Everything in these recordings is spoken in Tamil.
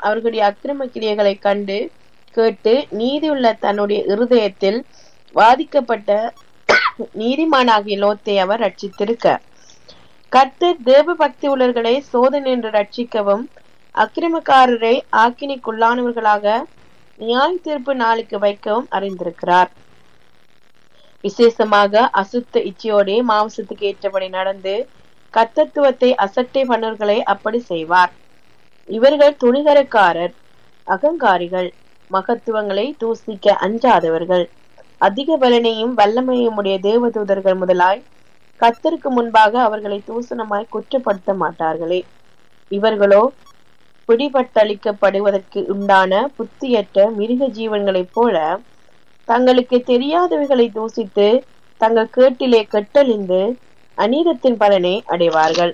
அவர்களுடைய அக்கிரம கிரியைகளை கண்டு கேட்டு நீதியுள்ள தன்னுடைய இருதயத்தில் வாதிக்கப்பட்ட நீதிமானாகிய லோத்தை அவர் ரட்சித்திருக்க கர்த்தர் தேவ பக்தி உள்ளவர்களை சோதனை என்று ரட்சிக்கவும் அக்கிரமக்காரரை ஆக்கினிக்குள்ளானவர்களாக நியாய தீர்ப்பு நாளுக்கு வைக்கவும் அறிந்திருக்கிறார் விசேஷமாக அசுத்த இச்சையோடே மாംസத்துக்கு ஏற்றபடி நடந்து கத்தத்துவத்தை அசட்டை பண்ணவர்களை அப்படி செய்வார் இவர்கள் துணிகரக்காரர் அகங்காரிகள் மகத்துவங்களை தூசிக்க அஞ்சாதவர்கள் அதிக பலனையும் வல்லமையும் உடைய தேவதூதர்கள் முதலாய் கத்தருக்கு முன்பாக அவர்களை தூசணமாய் குற்றப்படுத்த மாட்டார்களே இவர்களோ பிடிபட்டளிக்கப்படுவதற்கு உண்டான புத்தியற்ற மிருக ஜீவன்களைப் போல தங்களுக்கு தெரியாதவைகளை தூசித்து தங்கள் கேட்டிலே கெட்டழிந்து அநீதத்தின் பலனை அடைவார்கள்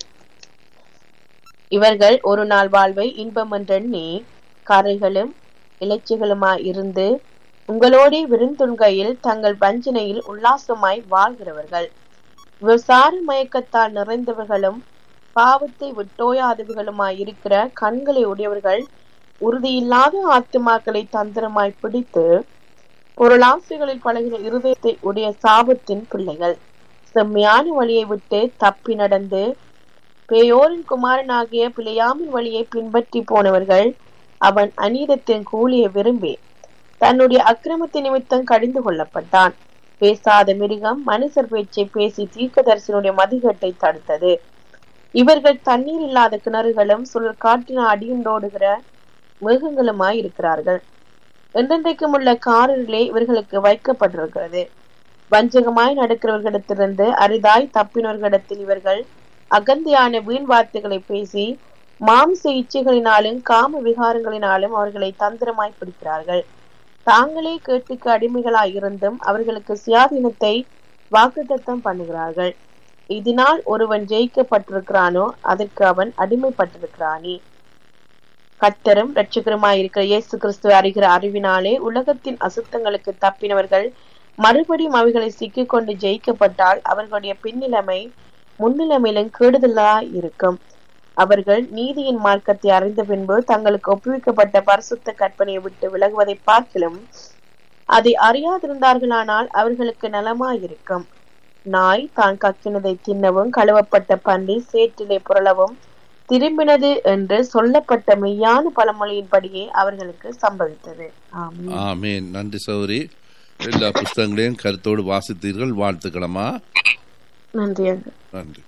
இவர்கள் ஒரு நாள் வாழ்வை இன்பம் என்றெண்ணி காரைகளும் இலைச்சிகளுமாய் இருந்து உங்களோடே விருந்துண்கையில் தங்கள் வஞ்சனையில் உல்லாசமாய் வாழ்கிறவர்கள் விசார மயக்கத்தால் நிறைந்தவர்களும் பாவத்தை விட்டோயாதவர்களுமாய் இருக்கிற கண்களை உடையவர்கள் உறுதியில்லாத ஆத்துமாக்களை தந்திரமாய் பிடித்து பொருளாசைகளில் பழகின இருதயத்தை உடைய சாபத்தின் பிள்ளைகள் செம்மையான வழியை விட்டு தப்பி நடந்து பேயோரின் குமாரனாகிய பிழையாமின் வழியை பின்பற்றி போனவர்கள் அவன் அநீதத்தின் கூலியை விரும்பி தன்னுடைய அக்கிரமத்தின் நிமித்தம் கடிந்து கொள்ளப்பட்டான் பேசாத மிருகம் மனுஷர் பேச்சை பேசி தீர்க்கதரிசனுடைய மதிகட்டை தடுத்தது இவர்கள் தண்ணீர் இல்லாத கிணறுகளும் சுழல் காற்றின அடியுண்டோடுகிற மிருகங்களுமாய் இருக்கிறார்கள் என்றென்றைக்கும் உள்ள காரிலே இவர்களுக்கு வைக்கப்பட்டிருக்கிறது வஞ்சகமாய் நடக்கிறவர்களிடத்திலிருந்து அரிதாய் தப்பினவர்களிடத்தில் இவர்கள் அகந்தியான வீண் வார்த்தைகளை பேசி மாம்ச இச்சைகளினாலும் காம விகாரங்களினாலும் அவர்களை தந்திரமாய் பிடிக்கிறார்கள் தாங்களே கேட்டுக்கு அடிமைகளாய் இருந்தும் அவர்களுக்கு சுயாதீனத்தை வாக்குத்தத்தம் பண்ணுகிறார்கள் இதனால் ஒருவன் ஜெயிக்கப்பட்டிருக்கிறானோ அதற்கு அவன் அடிமைப்பட்டிருக்கிறானே கத்தரும் இரட்சகருமாய் இருக்கிற இயேசு கிறிஸ்துவை அறிகிற அறிவினாலே உலகத்தின் அசுத்தங்களுக்கு தப்பினவர்கள் மறுபடியும் அவைகளை சிக்கிக்கொண்டு ஜெயிக்கப்பட்டால் அவர்களுடைய பின்னிலைமை முன்னிலைமையிலும் கெடுதலாய் இருக்கும் அவர்கள் நீதியின் மார்க்கத்தை அறிந்த பின்பு தங்களுக்கு ஒப்புவிக்கப்பட்ட பரிசுத்த கற்பனையை விட்டு விலகுவதை பார்க்கிலும் அதை அறியாதிருந்தார்களானால் அவர்களுக்கு நலமாயிருக்கும் நாய் தான் கக்கினதை தின்னவும் கழுவப்பட்ட பன்றி சேற்றிலே புரளவும் திரும்பினது என்று சொல்லப்பட்ட மெய்யான பழமொழியின்படியே அவர்களுக்கு சம்பவித்தது ஆமென் ஆமேன் நன்றி சௌரி எல்லா புஸ்தகங்களையும் கருத்தோடு வாசித்தீர்கள் வாழ்த்துக்களமா நன்றி அங்கு நன்றி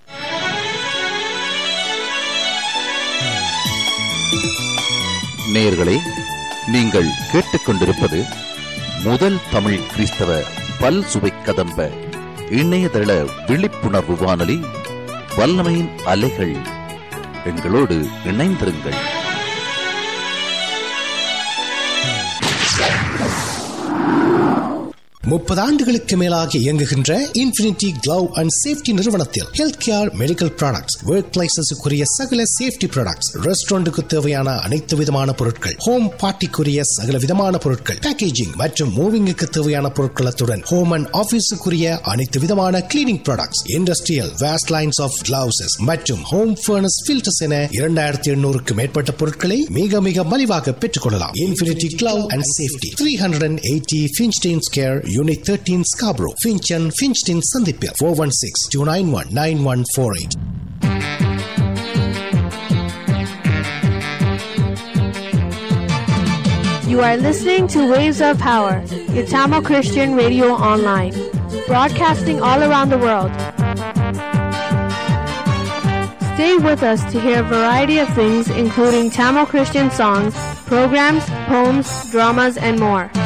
நேயர்களே நீங்கள் கேட்டுக்கொண்டிருப்பது முதல் தமிழ் கிறிஸ்தவ பல் சுவை கதம்ப இணையதள விழிப்புணர்வு வானொலி வல்லமையின் அலைகள் எங்களோடு இணைந்திருங்கள் முப்பது ஆண்டுகளுக்கு மேலாக இயங்குகின்ற இன்ஃபினிட்டி கிளவ் அண்ட் சேஃப்டி நிறுவனத்தில் health care medical products work பிளேசஸுக்குரிய சகல சேஃப்டி ப்ராடக்ட்ஸ் ரெஸ்டாரண்ட்டுக்கு தேவையான அனைத்து விதமான பொருட்கள் ஹோம் பார்ட்டிக்குரிய சகல விதமான பொருட்கள் பேக்கேஜிங் மற்றும் மூவிங்குக்கு தேவையான பொருட்களத்துடன் ஹோம் அண்ட் ஆபீஸுக்குரிய அனைத்து விதமான cleaning products industrial waste lines of gloves மற்றும் ஹோம் ஃபர்னஸ் ஃபில்டர்ஸ் என இரண்டாயிரத்தி எண்ணூறுக்கு மேற்பட்ட பொருட்களை மிக மிக மலிவாக பெற்றுக் கொள்ளலாம் infinity glove and safety three hundred and eighty Finchdene square unit thirteen Scarborough Finch Finchdene சந்திப்பில் four one six two nine one nine one four eight You are listening to Waves of Power, your Tamil Christian radio online, broadcasting all around the world. Stay with us to hear a variety of things, including Tamil Christian songs, programs, poems, dramas, and more.